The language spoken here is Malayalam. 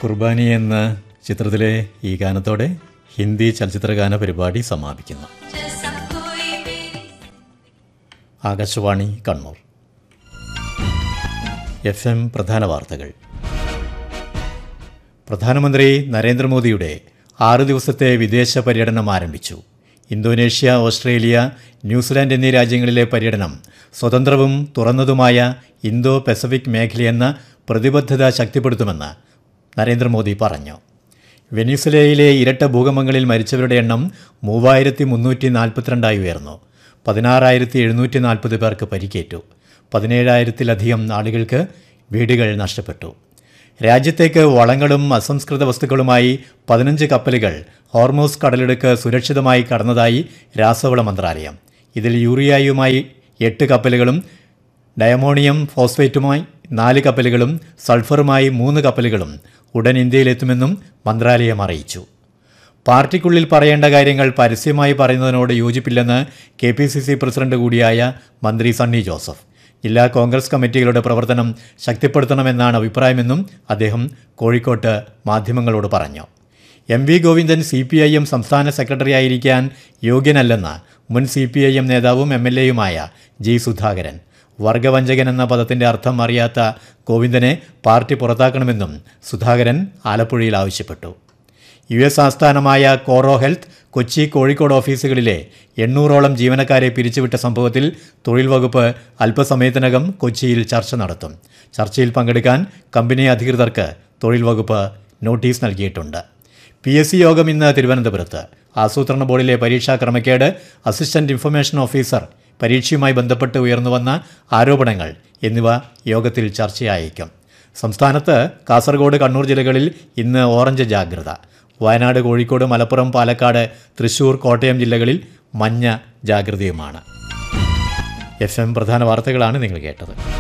കുർബാനി എന്ന ചിത്രത്തിലെ ഈ ഗാനത്തോടെ ഹിന്ദി ചലച്ചിത്രഗാന പരിപാടി സമാപിക്കുന്നു जैसा कोई मेरी ആകാശവാണി കണ്ണൂർ എഫ് എം പ്രധാന വാർത്തകൾ പ്രധാനമന്ത്രി നരേന്ദ്രമോദിയുടെ ആറ് ദിവസത്തെ വിദേശ പര്യടനം ആരംഭിച്ചു ഇന്തോനേഷ്യ ഓസ്ട്രേലിയ ന്യൂസിലാൻഡ് എന്നീ രാജ്യങ്ങളിലെ പര്യടനം സ്വതന്ത്രവും തുറന്നതുമായ ഇന്തോ പസഫിക് മേഖലയെന്ന പ്രതിബദ്ധത ശക്തിപ്പെടുത്തുമെന്ന് നരേന്ദ്രമോദി പറഞ്ഞു വെനിസുലയിലെ ഇരട്ട ഭൂകമ്പങ്ങളിൽ മരിച്ചവരുടെ എണ്ണം മൂവായിരത്തി മുന്നൂറ്റി നാൽപ്പത്തിരണ്ടായി ഉയർന്നു പതിനാറായിരത്തി എഴുന്നൂറ്റി നാൽപ്പത് പേർക്ക് പരിക്കേറ്റു പതിനേഴായിരത്തിലധികം ആളുകൾക്ക് വീടുകൾ നഷ്ടപ്പെട്ടു രാജ്യത്തേക്ക് വളങ്ങളും അസംസ്കൃത വസ്തുക്കളുമായി പതിനഞ്ച് കപ്പലുകൾ ഹോർമോസ് കടലിടുക്ക് സുരക്ഷിതമായി കടന്നതായി രാസവള മന്ത്രാലയം ഇതിൽ യൂറിയായുമായി എട്ട് കപ്പലുകളും ഡയമോണിയം ഫോസ്ഫേറ്റുമായി നാല് കപ്പലുകളും സൾഫറുമായി മൂന്ന് കപ്പലുകളും ഉടൻ ഇന്ത്യയിലെത്തുമെന്നും മന്ത്രാലയം അറിയിച്ചു പാർട്ടിക്കുള്ളിൽ പറയേണ്ട കാര്യങ്ങൾ പരസ്യമായി പറയുന്നതിനോട് യോജിപ്പില്ലെന്ന് K P C C president കൂടിയായ മന്ത്രി സണ്ണി ജോസഫ് ജില്ലാ കോൺഗ്രസ് കമ്മിറ്റികളുടെ പ്രവർത്തനം ശക്തിപ്പെടുത്തണമെന്നാണ് അഭിപ്രായമെന്നും അദ്ദേഹം കോഴിക്കോട്ട് മാധ്യമങ്ങളോട് പറഞ്ഞു M V Govindan C P I M സംസ്ഥാന സെക്രട്ടറിയായിരിക്കാൻ യോഗ്യനല്ലെന്ന് മുൻ സി പി ഐ എം നേതാവും എം എൽ എയുമായ ജി സുധാകരൻ വർഗവഞ്ചകൻ എന്ന പദത്തിന്റെ അർത്ഥം അറിയാത്ത ഗോവിന്ദനെ പാർട്ടി പുറത്താക്കണമെന്നും സുധാകരൻ ആലപ്പുഴയിൽ ആവശ്യപ്പെട്ടു യു എസ് ആസ്ഥാനമായ കോറോ ഹെൽത്ത് കൊച്ചി കോഴിക്കോട് ഓഫീസുകളിലെ എണ്ണൂറോളം ജീവനക്കാരെ പിരിച്ചുവിട്ട സംഭവത്തിൽ തൊഴിൽ വകുപ്പ് അല്പസമയത്തിനകം കൊച്ചിയിൽ ചർച്ച നടത്തും ചർച്ചയിൽ പങ്കെടുക്കാൻ കമ്പനി അധികൃതർക്ക് തൊഴിൽ വകുപ്പ് നോട്ടീസ് നൽകിയിട്ടുണ്ട് പി എസ് സി യോഗം ഇന്ന് തിരുവനന്തപുരത്ത് ആസൂത്രണ ബോർഡിലെ പരീക്ഷാ ക്രമക്കേട് അസിസ്റ്റന്റ് ഇൻഫർമേഷൻ ഓഫീസർ പരീക്ഷയുമായി ബന്ധപ്പെട്ട് ഉയർന്നുവന്ന ആരോപണങ്ങൾ എന്നിവ യോഗത്തിൽ ചർച്ചയായേക്കും സംസ്ഥാനത്ത് കാസർഗോഡ് കണ്ണൂർ ജില്ലകളിൽ ഇന്ന് ഓറഞ്ച് ജാഗ്രത വയനാട് കോഴിക്കോട് മലപ്പുറം പാലക്കാട് തൃശൂർ കോട്ടയം ജില്ലകളിൽ മഞ്ഞ ജാഗ്രതയുമാണ് എഫ് എം പ്രധാന വാർത്തകളാണ് നിങ്ങൾ കേട്ടത്